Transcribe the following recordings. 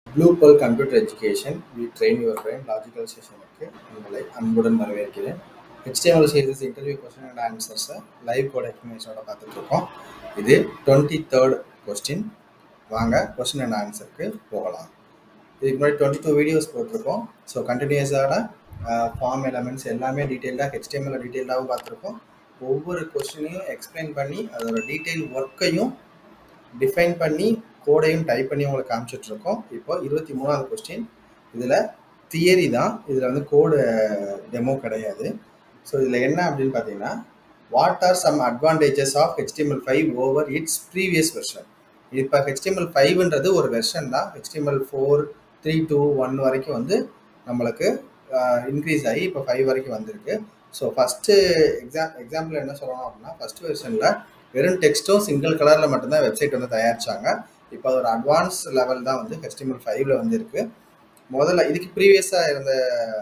blue pearl computer education we train your brain logical செஷனுக்கு உங்களை அன்புடன் வரவேற்கிறேன் HTML series interview question and ஆன்சர்ஸை லைவ் கோட் எக்ஸ்பிளேஷனோட பார்த்துட்டு இருக்கோம் இது டுவெண்ட்டி தேர்ட் கொஸ்டின் வாங்க கொஸ்டின் அண்ட் ஆன்சருக்கு போகலாம் இதுக்கு முன்னாடி டுவெண்ட்டி டூ வீடியோஸ் போட்டிருக்கோம் ஸோ கண்டினியூஸான ஃபார்ம் எலமெண்ட்ஸ் எல்லாமே டீட்டெயிலாக ஹெச்டிஎம்எல் டீட்டெயிலாகவும் பார்த்துருக்கோம் ஒவ்வொரு கொஸ்டினையும் எக்ஸ்பிளைன் பண்ணி அதோட டீட்டெயில் ஒர்க்கையும் டிஃபைன் பண்ணி கோடையும் டைப் பண்ணி உங்களுக்கு காமிச்சிட்டு இருக்கோம் இப்போ இருபத்தி மூணாவது கொஸ்டின் இதில் தியரி தான் இதில் வந்து கோடு டெமோ கிடையாது ஸோ இதில் என்ன அப்படின்னு பார்த்தீங்கன்னா what are some advantages of HTML five over its previous version இப்போ ஹெச்டிஎம்எல் ஃபைவ்ன்றது ஒரு வெர்ஷன் தான் HTML four three two one வரைக்கும் வந்து நம்மளுக்கு இன்க்ரீஸ் ஆகி இப்போ ஃபைவ் வரைக்கும் வந்திருக்கு ஸோ ஃபஸ்ட்டு எக்ஸாம் எக்ஸாம்பிள் என்ன சொல்லணும் அப்படின்னா ஃபஸ்ட் வெர்ஷனில் வெறும் டெக்ஸ்ட்டும் சிங்கிள் கலரில் மட்டும்தான் வெப்சைட் வந்து தயாரிச்சாங்க இப்போ அதோட அட்வான்ஸ் லெவல் தான் வந்து ஹெச்டிஎம்எல் ஃபைவ்ல வந்து இருக்கு முதல்ல இதுக்கு ப்ரீவியஸாக இருந்த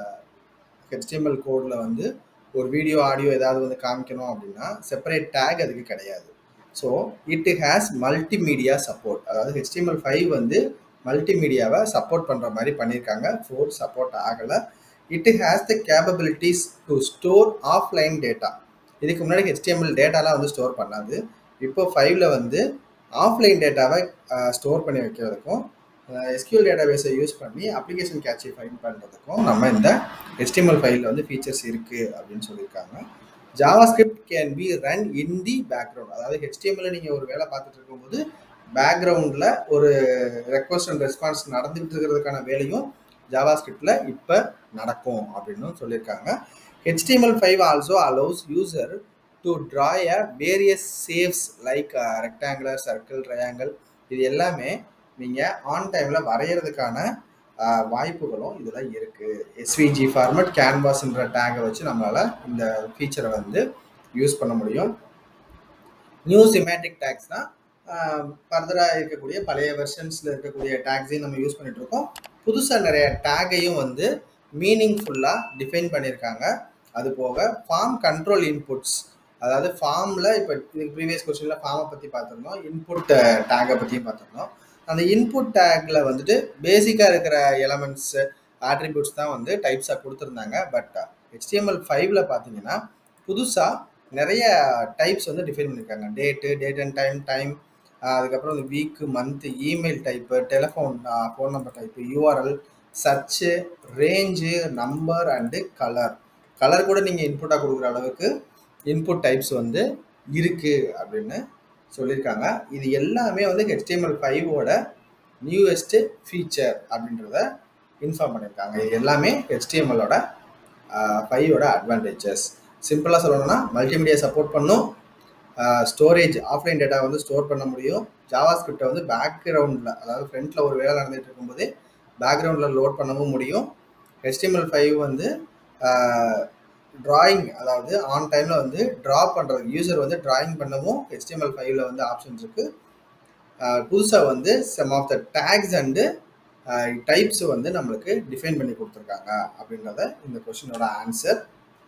ஹெச்டிஎம்எல் கோடில் வந்து ஒரு வீடியோ ஆடியோ ஏதாவது வந்து காமிக்கணும் அப்படின்னா செப்பரேட் டேக் அதுக்கு கிடையாது so it has multimedia support அதாவது ஹெச்டிஎம்எல் ஃபைவ் வந்து மல்டிமீடியாவை சப்போர்ட் பண்ணுற மாதிரி பண்ணியிருக்காங்க ஃபோர் சப்போர்ட் ஆகலை it has the capabilities to store offline data இதுக்கு முன்னாடி ஹெச்டிஎம்எல் டேட்டாலாம் வந்து ஸ்டோர் பண்ணாது இப்போ ஃபைவ்ல வந்து ஆஃப்லைன் டேட்டாவை ஸ்டோர் பண்ணி வைக்கிறதுக்கும் எஸ்கியூஎல் டேட்டாபேஸை யூஸ் பண்ணி அப்ளிகேஷன் கேட்சை ஃபைன் பண்ணுறதுக்கும் நம்ம இந்த ஹெச்டிஎம்எல் ஃபைலில் வந்து ஃபீச்சர்ஸ் இருக்குது அப்படின்னு சொல்லியிருக்காங்க JavaScript can be run in the background அதாவது ஹெச்டிஎம்எல் நீங்கள் ஒரு வேலை பார்த்துட்டு இருக்கும்போது பேக்ரவுண்டில் ஒரு ரெக்வஸ்ட் அண்ட் ரெஸ்பான்ஸ் நடந்துகிட்டு இருக்கிறதுக்கான வேலையும் ஜாவா ஸ்கிரிப்டில் இப்போ நடக்கும் அப்படின்னு சொல்லியிருக்காங்க HTML5 also allows user to draw a various shapes like uh, rectangular, circle, triangle இது எல்லாமே நீங்கள் ஆன் டைமில் வரைகிறதுக்கான வாய்ப்புகளும் இதில் இருக்குது எஸ்விஜி ஃபார்மட் கேன்வாஸ்ன்ற டேகை வச்சு நம்மளால் இந்த ஃபீச்சரை வந்து யூஸ் பண்ண முடியும் நியூ சிமேட்டிக் டேக்ஸ் தான் ஃபர்தராக இருக்கக்கூடிய பழைய வெர்ஷன்ஸில் இருக்கக்கூடிய டேக்ஸையும் நம்ம யூஸ் பண்ணிட்டு இருக்கோம் புதுசாக நிறைய டேகையும் வந்து மீனிங்ஃபுல்லாக டிஃபைன் பண்ணியிருக்காங்க அது போக ஃபார்ம் கண்ட்ரோல் இன்புட்ஸ் அதாவது ஃபார்மில் இப்போ இதுக்கு ப்ரீவியஸ் கொஸ்டினில் ஃபார்மை பற்றி பார்த்துருந்தோம் இன்புட் டேகை பற்றியும் பார்த்துருந்தோம் அந்த இன்புட் டேக்கில் வந்துட்டு பேசிக்காக இருக்கிற எலமெண்ட்ஸ் ஆட்ரிபியூட்ஸ் தான் வந்து டைப்ஸாக கொடுத்துருந்தாங்க பட் ஹெச்டிஎம்எல் ஃபைவ்ல பார்த்தீங்கன்னா புதுசாக நிறைய டைப்ஸ் வந்து டிஃபைன் பண்ணியிருக்காங்க date date and time time அதுக்கப்புறம் இந்த week month email type telephone phone number type URL search range number and colour colour கூட நீங்கள் இன்புட்டாக கொடுக்குற அளவுக்கு இன்புட் டைப்ஸ் வந்து இருக்குது அப்படின்னு சொல்லியிருக்காங்க இது எல்லாமே வந்து ஹெச்டிஎம்எல் ஃபைவோட நியூவஸ்ட்டு ஃபீச்சர் அப்படின்றத இன்ஃபார்ம் பண்ணியிருக்காங்க இது எல்லாமே ஹெச்டிஎம்எல்லோட ஃபைவோட அட்வான்டேஜஸ் சிம்பிளாக சொல்லணும்னா மல்டிமீடியா சப்போர்ட் பண்ணும் ஸ்டோரேஜ் ஆஃப்லைன் டேட்டா வந்து ஸ்டோர் பண்ண முடியும் ஜாவா ஸ்கிரிப்டை வந்து பேக்ரவுண்டில் அதாவது ஃப்ரண்ட்டில் ஒரு வேலை நடந்துகிட்டு இருக்கும்போதே பேக்ரவுண்டில் லோட் பண்ணவும் முடியும் ஹெச்டிஎம்எல் ஃபைவ் வந்து ட்ராயிங் அதாவது ஆன் டைமில் வந்து ட்ரா பண்ணுறது யூசர் வந்து ட்ராயிங் பண்ணவும் ஹெச்டிஎம்எல் ஃபைவ்ல வந்து ஆப்ஷன் இருக்குது புதுசாக வந்து some of the tags and types வந்து நம்மளுக்கு டிஃபைன் பண்ணி கொடுத்துருக்காங்க அப்படின்றத இந்த கொஷினோட ஆன்சர்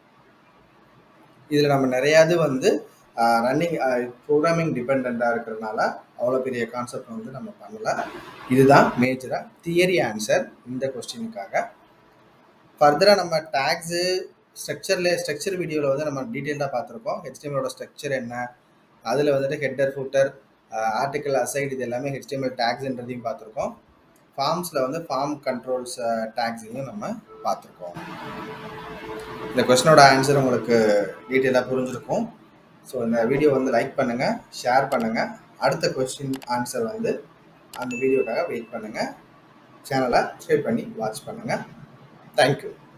இதில் நம்ம நிறையாது வந்து ரன்னிங் ப்ரோக்ராமிங் டிபெண்ட்டாக இருக்கிறதுனால அவ்வளோ பெரிய கான்செப்ட் வந்து நம்ம பண்ணல இதுதான் மேஜராக தியரி ஆன்சர் இந்த கொஸ்டினுக்காக ஃபர்தராக நம்ம டேக்ஸு ஸ்ட்ரக்சரில் ஸ்ட்ரக்சர் வீடியோவில் வந்து நம்ம டீட்டெயிலாக பார்த்துருக்கோம் ஹெச்டிஎம்எலோட ஸ்ட்ரக்சர் என்ன அதில் வந்துட்டு ஹெட்டர் ஃபுட்டர் ஆர்டிக்கல் அசைடு இது எல்லாமே ஹெச்டிஎம்எல் டேக்ஸ்ன்றதையும் பார்த்துருக்கோம் ஃபார்ம்ஸில் வந்து ஃபார்ம் கண்ட்ரோல்ஸ் டேக்ஸையும் நம்ம பார்த்துருக்கோம் இந்த கொஸ்டினோட ஆன்சர் உங்களுக்கு டீட்டெயிலாக புரிஞ்சிருக்கும் ஸோ இந்த வீடியோ வந்து லைக் பண்ணுங்கள் ஷேர் பண்ணுங்கள் அடுத்த கொஸ்டின் ஆன்சர் வந்து அந்த வீடியோக்காக வெயிட் பண்ணுங்கள் சேனலை சப்ஸ்கிரைப் பண்ணி வாட்ச் பண்ணுங்கள் தேங்க்யூ